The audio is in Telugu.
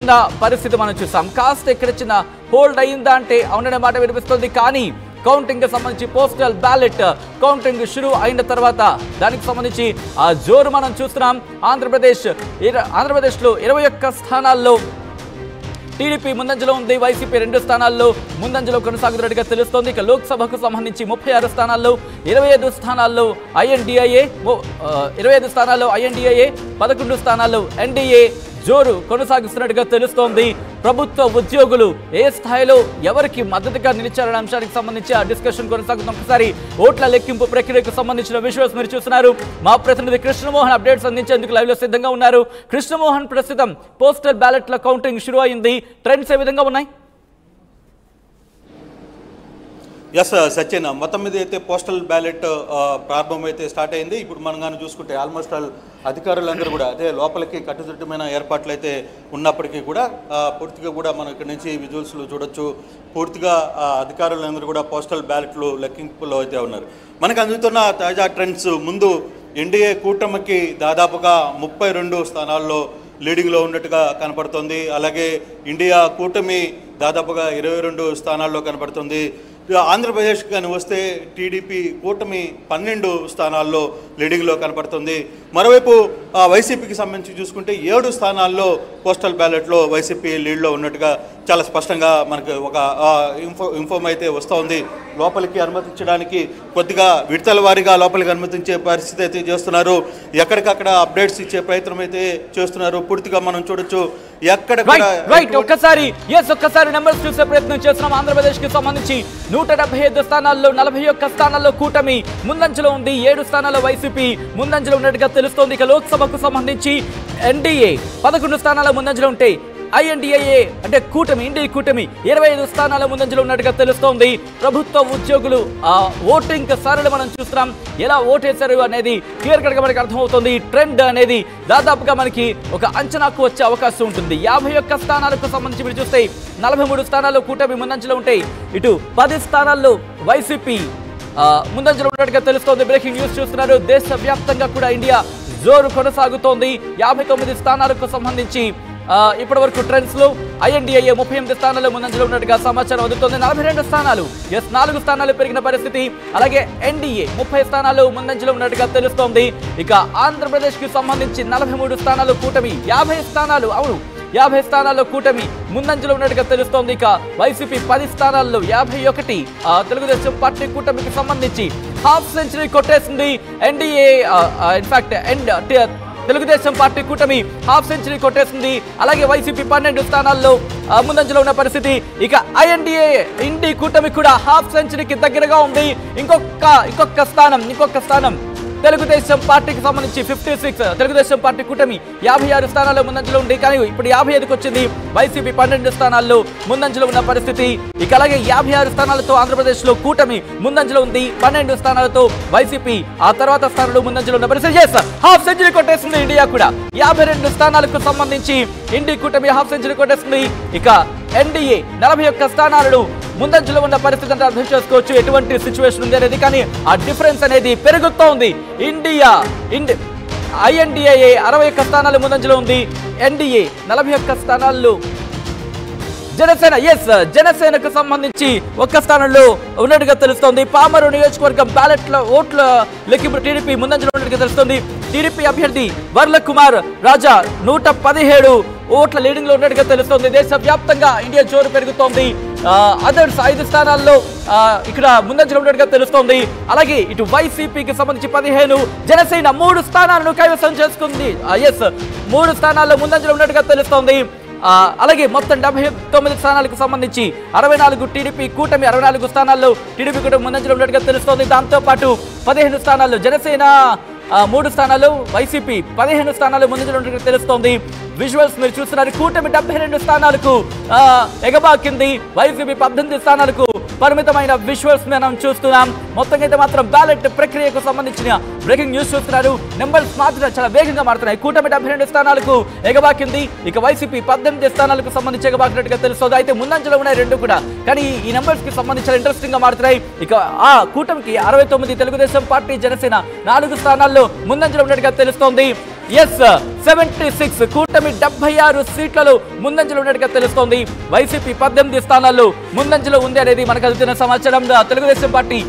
ఉన్న పరిస్థితి మనం చూసాం కాస్ట్ ఎక్కడ చిన్న హోల్డ్ అయిందా అంటే అవుననే మాట వినిపిస్తుంది కానీ కౌంటింగ్ కి సంబంధించి పోస్టల్ బ్యాలెట్ కౌంటింగ్ షురు అయిన తర్వాత దానికి సంబంధించి ఆ జోరు మనం చూస్తున్నాం ఆంధ్రప్రదేశ్ ఇర- ఆంధ్రప్రదేశ్లో ఇరవై ఒక్క స్థానాల్లో టీడీపీ ముందంజలో ఉంది వైసీపీ రెండు స్థానాల్లో ముందంజలో కొనసాగుతున్నట్టుగా తెలుస్తోంది ఇక లోక్సభకు సంబంధించి ముప్పై ఆరు స్థానాల్లో ఇరవై ఐదు స్థానాల్లో ఐఎన్డిఐఏ ఇరవై ఐదు స్థానాల్లో ఐఎన్డిఐఏ పదకొండు స్థానాల్లో ఎన్డీఏ జోరు కొనసాగిస్తున్నట్టుగా తెలుస్తోంది ప్రభుత్వ ఉద్యోగులు ఏ స్థాయిలో ఎవరికి మద్దతుగా నిలిచారనే అంశానికి సంబంధించి ఆ డిస్కషన్ కొనసాగుతున్న ఒకసారి ఓట్ల లెక్కింపు ప్రక్రియకు సంబంధించిన విజువల్స్ మీరు చూస్తున్నారు మా ప్రతినిధి కృష్ణమోహన్ అప్డేట్స్ అందించేందుకు లైవ్ లో సిద్ధంగా ఉన్నారు కృష్ణమోహన్ ప్రస్తుతం పోస్టల్ బ్యాలెట్ల కౌంటింగ్ షురు అయింది ట్రెండ్స్ ఏ విధంగా ఉన్నాయి ఎస్ సచిన్ మొత్తం మీద అయితే పోస్టల్ బ్యాలెట్ ఆ, ప్రారంభమైతే స్టార్ట్ అయింది ఇప్పుడు మనం కానీ చూసుకుంటే ఆల్మోస్ట్ ఆల్ అధికారులందరూ కూడా అదే లోపలికి కట్టుదిట్టమైన ఏర్పాట్లు అయితే ఉన్నప్పటికీ కూడా ఆ, పూర్తిగా కూడా మనం ఇక్కడ నుంచి విజువల్స్లో చూడొచ్చు పూర్తిగా ఆ, అధికారులందరూ కూడా పోస్టల్ బ్యాలెట్లు లెక్కింపులో అయితే ఉన్నారు మనకు అందుతున్న తాజా ట్రెండ్స్ ముందు ఎన్డీఏ కూటమికి దాదాపుగా ముప్పై రెండు స్థానాల్లో లీడింగ్లో ఉన్నట్టుగా కనపడుతోంది అలాగే ఇండియా కూటమి దాదాపుగా ఇరవై రెండు స్థానాల్లో కనపడుతుంది ఇక ఆంధ్రప్రదేశ్ కానీ వస్తే టీడీపీ కూటమి పన్నెండు స్థానాల్లో లీడింగ్లో కనపడుతుంది మరోవైపు ఆ, వైసీపీకి సంబంధించి చూసుకుంటే ఏడు స్థానాల్లో పోస్టల్ బ్యాలెట్లో వైసీపీ లీడ్లో ఉన్నట్టుగా చాలా స్పష్టంగా మనకు ఒక ఆ, ఇన్ఫో ఇన్ఫోమ్ అయితే వస్తోంది లోపలికి అనుమతించడానికి కొద్దిగా విడతల వారీగా లోపలికి అనుమతించే పరిస్థితి అయితే చేస్తున్నారు ఎక్కడికక్కడ అప్డేట్స్ ఇచ్చే ప్రయత్నం అయితే చేస్తున్నారు పూర్తిగా మనం చూడొచ్చు ఎక్కడ రైట్ కూడా రైట్ ఒక్కసారి ఎస్ ఒక్కసారి నెంబర్స్ చూసే ప్రయత్నం చేస్తున్నాం ఆంధ్రప్రదేశ్ కి సంబంధించి నూట డెబ్బై ఐదు స్థానాల్లో నలభై ఒక్క స్థానాల్లో కూటమి ముందంజలో ఉంది ఏడు స్థానాల్లో వైసీపీ ముందంజలో ఉన్నట్టుగా తెలుస్తోంది ఇక లోక్సభకు సంబంధించి ఎన్డీఏ పదకొండు స్థానాల ముందంజలో ఉంటాయి ఐఎన్డిఐఏ అంటే కూటమి ఇండియా కూటమి ఇరవై ఐదు స్థానాల ముందంజలో ఉన్నట్టుగా తెలుస్తోంది ప్రభుత్వ ఉద్యోగులు ఆ ఓటింగ్ సరళి మనం చూస్తున్నాం ఎలా ఓటేశారు అనేది క్లియర్ కట్ గా మనకి అర్థమవుతుంది ఈ ట్రెండ్ అనేది దాదాపుగా మనకి ఒక అంచనాకు వచ్చే అవకాశం ఉంటుంది యాభై ఒక్క స్థానాలకు సంబంధించి మీరు చూస్తే నలభై మూడు స్థానాల్లో కూటమి ముందంజలో ఉంటాయి ఇటు పది స్థానాల్లో వైసీపీ ఆ, ముందంజలో ఉన్నట్టుగా తెలుస్తోంది బ్రేకింగ్ న్యూస్ చూస్తున్నారు దేశవ్యాప్తంగా కూడా ఇండియా జోరు కొనసాగుతోంది యాభై తొమ్మిది స్థానాలకు సంబంధించి ఆ, ఇప్పటి వరకు ట్రెండ్స్ లో ఐఎన్డిఐఏ ముప్పై ఎనిమిది స్థానాల్లో ముందంజలో ఉన్నట్టుగా సమాచారం అందుతోంది నలభై రెండు స్థానాలు ఎస్ నాలుగు స్థానాలు పెరిగిన పరిస్థితి అలాగే ఎన్డీఏ ముప్పై స్థానాలు ముందంజలో ఉన్నట్టుగా తెలుస్తోంది ఇక ఆంధ్రప్రదేశ్ కి సంబంధించి నలభై మూడు స్థానాలు కూటమి యాభై స్థానాలు అవును యాభై స్థానాల్లో కూటమి ముందంజలో ఉన్నట్టుగా తెలుస్తోంది ఇక వైసీపీ పది స్థానాల్లో యాభై ఒకటి ఆ, తెలుగుదేశం పార్టీ కూటమికి సంబంధించి హాఫ్ సెంచరీ కొట్టేసింది NDA in fact and Telugu Desam party కూటమి హాఫ్ సెంచరీ కొట్టేసింది అలాగే వైసీపీ పన్నెండు స్థానాల్లో ఆ, ముందంజలో ఉన్న పరిస్థితి ఇక ఐఎన్డీఏ ఇండి కూటమి కూడా హాఫ్ సెంచరీకి దగ్గరగా ఉంది ఇంకొక ఇంకొక స్థానం ఇంకొక స్థానం తెలుగుదేశం పార్టీకి సంబంధించి ఫిఫ్టీ సిక్స్ తెలుగుదేశం పార్టీ కూటమి యాభై ఆరు స్థానాల్లో ముందంజలో ఉంది కానీ ఇప్పుడు యాభై ఐదుకి వచ్చింది వైసీపీ పన్నెండు స్థానాల్లో ముందంజలో ఉన్న పరిస్థితి ఇక అలాగే యాభై ఆరు స్థానాలతో ఆంధ్రప్రదేశ్ లో కూటమి ముందంజలో ఉంది పన్నెండు స్థానాలతో వైసీపీ ఆ తర్వాత స్థానంలో ముందంజలో ఉన్న పరిస్థితి ఎస్ హాఫ్ సెంచరీ కొట్టేసింది ఇండియా కూడా యాభై రెండు స్థానాలకు సంబంధించి ఇండి కూటమి హాఫ్ సెంచరీ కొట్టేసింది ఇక ఎన్డీఏ నలభై ఒక్క స్థానాలను ముందంజలో ఉన్న పరిస్థితి అంటే అర్థం చేసుకోవచ్చు ఎటువంటి సిచ్యువేషన్ ఉంది అనేది కానీ ఆ డిఫరెన్స్ అనేది పెరుగుతోంది ఇండియా ఇండి ఐఎన్డిఏ అరవై ఒక్క స్థానాలు ముందంజలో ఉంది ఎన్డీఏ నలభై ఒక్క స్థానాల్లో జనసేన ఎస్ జనసేనకు సంబంధించి ఒక్క స్థానంలో ఉన్నట్టుగా తెలుస్తోంది పామరు నియోజకవర్గం బ్యాలెట్ల ఓట్ల లెక్కింపు టీడీపీ ముందంజలో ఉన్నట్టుగా తెలుస్తోంది టీడీపీ అభ్యర్థి వర్ల కుమార్ రాజా నూట పదిహేడు ఓట్ల లీడింగ్ లో ఉన్నట్టుగా తెలుస్తోంది దేశవ్యాప్తంగా ఇండియా జోరు పెరుగుతోంది అదర్స్ ఐదు స్థానాల్లో ఆ, ఇక్కడ ముందంజలో ఉన్నట్టుగా తెలుస్తోంది అలాగే ఇటు వైసీపీకి సంబంధించి పదిహేను జనసేన మూడు స్థానాలను కైవసం చేసుకుంది ఎస్ మూడు స్థానాల్లో ముందంజలో ఉన్నట్టుగా తెలుస్తోంది ఆ, అలాగే మొత్తం డెబ్బై తొమ్మిది స్థానాలకు సంబంధించి అరవై నాలుగు టీడీపీ కూటమి అరవై నాలుగు స్థానాల్లో టీడీపీ కూటమి ముందంజలో ఉన్నట్టుగా తెలుస్తోంది దాంతో పాటు పదిహేను స్థానాల్లో జనసేన ఆ, మూడు స్థానాలు వైసీపీ పదిహేను స్థానాలు ముందంజలో ఉన్నట్టుగా తెలుస్తోంది విజువల్స్ మీరు చూస్తున్నారు కూటమి డెబ్బై రెండు స్థానాలకు ఆ, ఎగబాకింది వైసీపీ పద్దెనిమిది స్థానాలకు పరిమితమైన విజువల్స్ మనం చూస్తున్నాం మొత్తం అయితే మాత్రం బ్యాలెట్ ప్రక్రియకు సంబంధించిన బ్రేకింగ్ న్యూస్ చూస్తున్నారు నెంబర్స్ మాత్రం చాలా వేగంగా మారుతున్నాయి కూటమి డెబ్బై రెండు స్థానాలకు ఎగబాకింది ఇక వైసీపీ పద్దెనిమిది స్థానాలకు సంబంధించి ఎగబాకినట్టుగా తెలుస్తుంది అయితే ముందంజలో ఉన్నాయి రెండు కూడా కానీ ఈ నెంబర్స్ కి సంబంధించిన ఇంట్రెస్టింగ్ గా మారుతున్నాయి ఇక ఆ కూటమికి అరవై తొమ్మిది తెలుగుదేశం పార్టీ జనసేన నాలుగు స్థానాల్లో ముందంజలో ఉన్నట్టుగా తెలుస్తోంది ఎస్ సెవెంటీ సిక్స్ కూటమి డెబ్బై ఆరు సీట్లలో ముందంజలో ఉన్నట్టుగా తెలుస్తోంది వైసీపీ పద్దెనిమిది స్థానాల్లో ముందంజలో ఉంది అనేది మనకు అందుతున్న సమాచారం తెలుగుదేశం పార్టీ